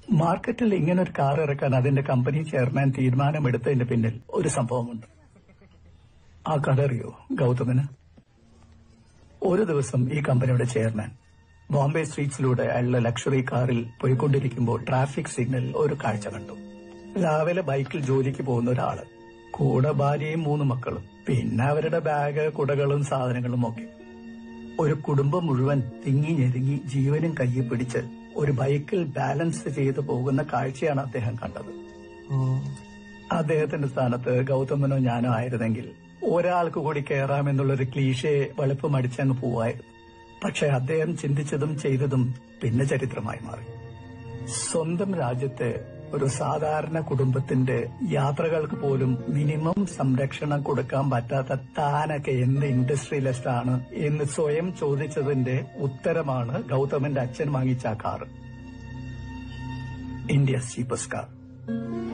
മാർക്കറ്റിൽ ഇങ്ങനെ ഒരു കാർ ഇറക്കാൻ അതിന്റെ കമ്പനി ചെയർമാൻ തീരുമാനമെടുത്തതിന്റെ പിന്നിൽ ഒരു സംഭവമുണ്ട് ആ കഥ അറിയോ ഗൗതമന് ഒരു ദിവസം ഈ കമ്പനിയുടെ ചെയർമാൻ ബോംബെ സ്ട്രീറ്റ്സിലൂടെ അയാളുടെ ലക്ഷറി കാറിൽ പോയിക്കൊണ്ടിരിക്കുമ്പോൾ ട്രാഫിക് സിഗ്നലിൽ ഒരു കാഴ്ച കണ്ടു രാവിലെ ബൈക്കിൽ ജോലിക്ക് പോകുന്ന ഒരാള് കൂടെ ഭാര്യയും മൂന്ന് മക്കളും പിന്നെ അവരുടെ ബാഗ് കുടകളും സാധനങ്ങളും ഒക്കെ ഒരു കുടുംബം മുഴുവൻ തിങ്ങി ഞെരുങ്ങി ജീവനും കയ്യിൽ പിടിച്ച് ഒരു ബൈക്കിൽ ബാലൻസ് ചെയ്തു പോകുന്ന കാഴ്ചയാണ് അദ്ദേഹം കണ്ടത് അദ്ദേഹത്തിന്റെ സ്ഥാനത്ത് ഗൗതമനോ ഞാനോ ആയിരുന്നെങ്കിൽ ഒരാൾക്ക് കൂടി കയറാമെന്നുള്ളൊരു ക്ലീഷയെ വെളുപ്പം അടിച്ചങ്ങ് പോവായിരുന്നു പക്ഷെ അദ്ദേഹം ചിന്തിച്ചതും ചെയ്തതും പിന്നെ ചരിത്രമായി മാറി സ്വന്തം രാജ്യത്തെ ഒരു സാധാരണ കുടുംബത്തിന്റെ യാത്രകൾക്ക് പോലും മിനിമം സംരക്ഷണം കൊടുക്കാൻ പറ്റാത്ത താനൊക്കെ എന്ത് ഇൻഡസ്ട്രിയലിസ്റ്റ് ആണ് എന്ന് സ്വയം ചോദിച്ചതിന്റെ ഉത്തരമാണ് ഗൗതമന്റെ അച്ഛൻ വാങ്ങിച്ച ആ കാർ ഇന്ത്യ ചീപ്പസ്റ്റ് കാർ